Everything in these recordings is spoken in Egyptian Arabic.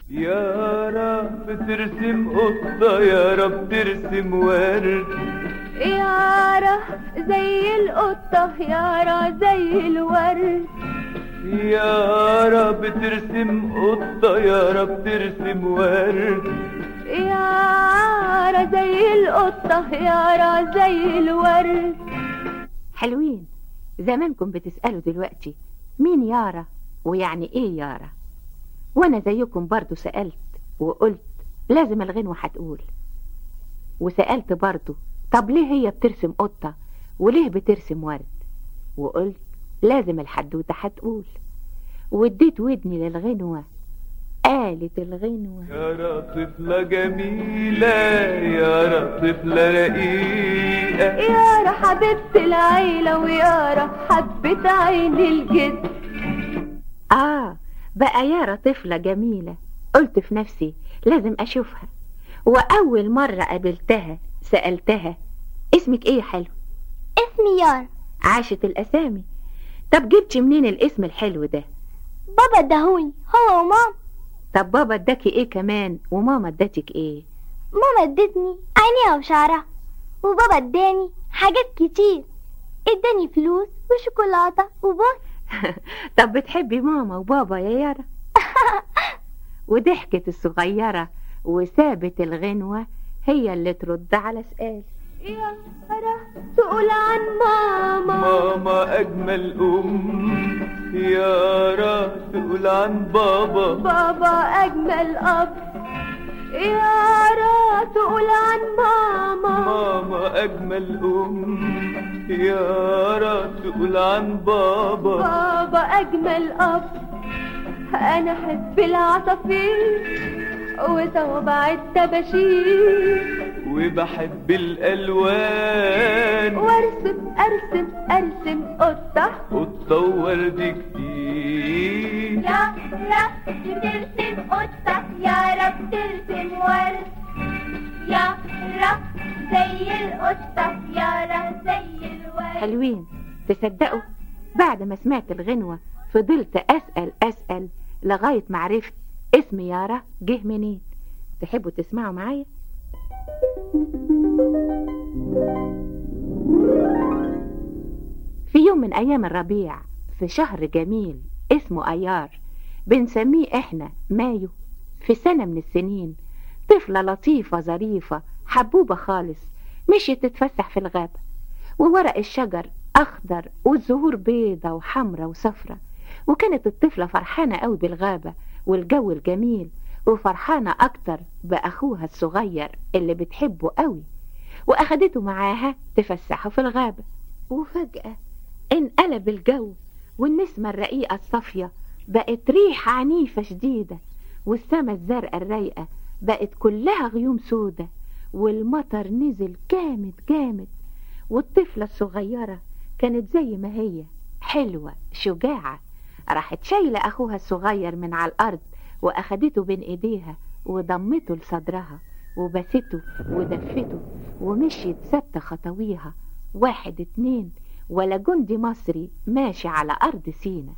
يا رب ترسم قطة يا رب ترسم ورد يارا زي القطة يارا زي الورد يا رب ترسم قطة يا رب ترسم ورد يارا زي القطة يارا زي الورد حلوين زمانكم بتسألوا دلوقتي مين يارا ويعني ايه يارا وانا زيكم برضو سألت وقلت لازم الغنوة هتقول وسألت برضو طب ليه هي بترسم قطة وليه بترسم ورد وقلت لازم الحدوتة هتقول واديت ودني للغنوة قالت الغنوة يا طفلة جميلة يا طفلة رقيقة يارا حبيبة العيلة ويارا حبة عين الجد آه بقى يارا طفلة جميلة قلت في نفسي لازم أشوفها وأول مرة قابلتها سألتها اسمك ايه يا حلو اسمي يارا عاشت الأسامي طب جبتي منين الاسم الحلو ده بابا اداهوني هو وماما طب بابا اداكي ايه كمان وماما ادتك ايه ماما ادتني عينيها وشعرها وبابا اداني حاجات كتير اداني فلوس وشوكولاتة وبوس طب بتحبي ماما وبابا يا يارا وضحكت الصغيرة وسابت الغنوة هي اللي ترد على سؤال يارا تقول عن ماما ماما أجمل أم يارا تقول عن بابا بابا أجمل أب يارا تقول عن ماما ماما أجمل أم يارا تقول عن بابا بابا أجمل أب أنا أحب العصافير وصوابع الطباشير وبحب الألوان وارسم أرسم أرسم قطة قطة وورد كتير يا رب ترسم قطة يا رب ترسم ورد يا رب زي القطة يا رب زي الورد حلوين تصدقوا بعد ما سمعت الغنوة فضلت أسأل أسأل لغاية ما عرفت اسم يارا جه منين تحبوا تسمعوا معايا في يوم من أيام الربيع في شهر جميل اسمه أيار بنسميه إحنا مايو في سنة من السنين طفلة لطيفة ظريفة حبوبة خالص مشيت تتفسح في الغابة وورق الشجر أخضر والزهور بيضة وحمرة وصفرة وكانت الطفلة فرحانة قوي بالغابة والجو الجميل وفرحانة أكتر بأخوها الصغير اللي بتحبه قوي وأخدته معاها تفسحه في الغابة وفجأة انقلب الجو والنسمة الرقيقة الصافية بقت ريحة عنيفة شديدة والسما الزرقاء الرايقة بقت كلها غيوم سودة والمطر نزل جامد جامد والطفلة الصغيرة كانت زي ما هي حلوة شجاعة راحت شايلة أخوها الصغير من على الأرض وأخدته بين إيديها وضمته لصدرها وبسته ودفته ومشيت ثابتة خطويها واحد اتنين ولا جندي مصري ماشي على أرض سينا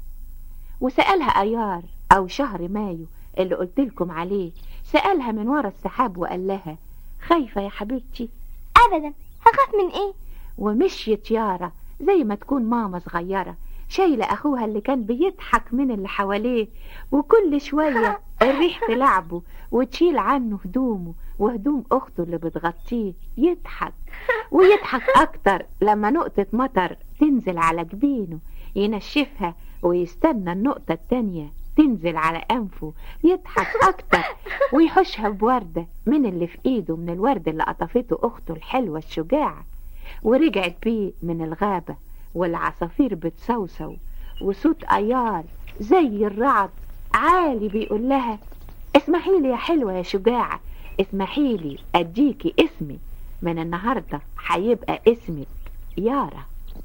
وسألها أيار أو شهر مايو اللي قلتلكم عليه سألها من ورا السحاب وقال لها خايفة يا حبيبتي ابدا هخاف من ايه ومشيت يارا زي ما تكون ماما صغيرة شايلة أخوها اللي كان بيضحك من اللي حواليه وكل شوية الريح تلعبه وتشيل عنه هدومه وهدوم أخته اللي بتغطيه يضحك ويضحك أكتر لما نقطة مطر تنزل على جبينه ينشفها ويستنى النقطة التانية تنزل على أنفه يضحك أكتر ويحشها بوردة من اللي في إيده من الورد اللي قطفته أخته الحلوة الشجاعة ورجعت بيه من الغابة والعصافير بتصوصو وصوت أيار زي الرعد عالي بيقول لها اسمحي لي يا حلوة يا شجاعة اسمحي لي أديكي اسمي من النهاردة هيبقى اسمك يارا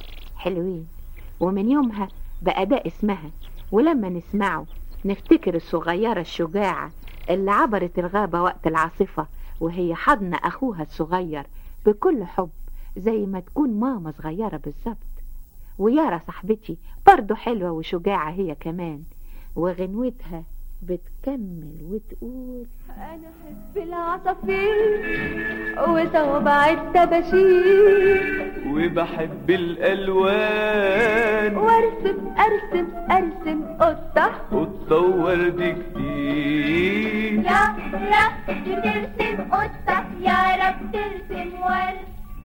حلوين ومن يومها بقى ده اسمها ولما نسمعه نفتكر الصغيرة الشجاعة اللي عبرت الغابة وقت العاصفة وهي حضن أخوها الصغير بكل حب زي ما تكون ماما صغيرة بالظبط ويارا صاحبتي برضو حلوة وشجاعة هي كمان وغنوتها بتكمل وتقول انا احب العصافير وصوابع الطباشير وبحب الألوان وارسم ارسم ارسم قطة قطة وورد كتير يا رب ترسم قطة يا رب ترسم ورد